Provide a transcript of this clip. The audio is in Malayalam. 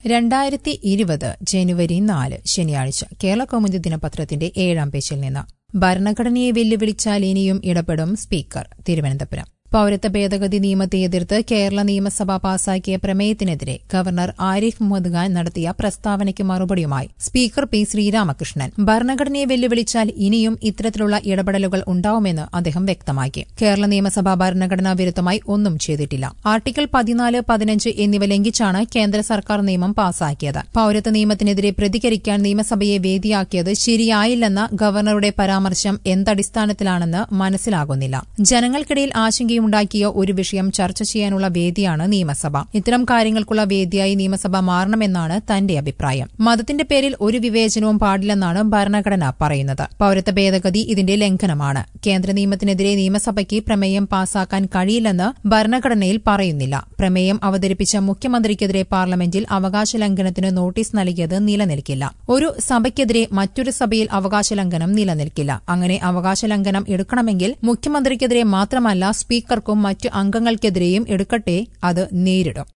രണ്ടായിരത്തി ഇരുപത് ജനുവരി നാല് ശനിയാഴ്ച കേരള കൗമുദി ദിനപത്രത്തിന്റെ ഏഴാം പേജിൽ നിന്ന് ഭരണഘടനയെ വെല്ലുവിളിച്ചാൽ ഇനിയും ഇടപെടും സ്പീക്കർ തിരുവനന്തപുരം പൌരത്വ ഭേദഗതി നിയമത്തെ എതിർത്ത് കേരള നിയമസഭ പാസാക്കിയ പ്രമേയത്തിനെതിരെ ഗവർണർ ആരിഫ് മുഹമ്മദ് ഖാൻ നടത്തിയ പ്രസ്താവനയ്ക്ക് മറുപടിയുമായി സ്പീക്കർ പി ശ്രീരാമകൃഷ്ണൻ ഭരണഘടനയെ വെല്ലുവിളിച്ചാൽ ഇനിയും ഇത്തരത്തിലുള്ള ഇടപെടലുകൾ ഉണ്ടാവുമെന്ന് അദ്ദേഹം വ്യക്തമാക്കി കേരള നിയമസഭ ഭരണഘടനാ വിരുദ്ധമായി ഒന്നും ചെയ്തിട്ടില്ല ആർട്ടിക്കിൾ പതിനാല് പതിനഞ്ച് എന്നിവ ലംഘിച്ചാണ് കേന്ദ്ര സർക്കാർ നിയമം പാസാക്കിയത് പൌരത്വ നിയമത്തിനെതിരെ പ്രതികരിക്കാൻ നിയമസഭയെ വേദിയാക്കിയത് ശരിയായില്ലെന്ന ഗവർണറുടെ പരാമർശം എന്തടിസ്ഥാനത്തിലാണെന്ന് മനസ്സിലാകുന്നില്ല ജനങ്ങൾക്കിടയിൽ ആശങ്കയുണ്ടാക്കിയ ഒരു വിഷയം ചർച്ച ചെയ്യാനുള്ള വേദിയാണ് നിയമസഭ ഇത്തരം കാര്യങ്ങൾക്കുള്ള വേദിയായി നിയമസഭ മാറണമെന്നാണ് തന്റെ അഭിപ്രായം മതത്തിന്റെ പേരിൽ ഒരു വിവേചനവും പാടില്ലെന്നാണ് ഭരണഘടന പറയുന്നത് പൌരത്വ ഭേദഗതി ഇതിന്റെ ലംഘനമാണ് കേന്ദ്ര നിയമത്തിനെതിരെ നിയമസഭയ്ക്ക് പ്രമേയം പാസാക്കാൻ കഴിയില്ലെന്ന് ഭരണഘടനയിൽ പറയുന്നില്ല പ്രമേയം അവതരിപ്പിച്ച മുഖ്യമന്ത്രിക്കെതിരെ പാർലമെന്റിൽ അവകാശ ലംഘനത്തിന് നോട്ടീസ് നൽകിയത് നിലനിൽക്കില്ല ഒരു സഭയ്ക്കെതിരെ മറ്റൊരു സഭയിൽ അവകാശ ലംഘനം നിലനിൽക്കില്ല അങ്ങനെ അവകാശ ലംഘനം എടുക്കണമെങ്കിൽ മുഖ്യമന്ത്രിക്കെതിരെ മാത്രമല്ല സ്പീക്കർക്കും മറ്റ് അംഗങ്ങൾക്കെതിരെയും എടുക്കട്ടെ അത് നേരിടും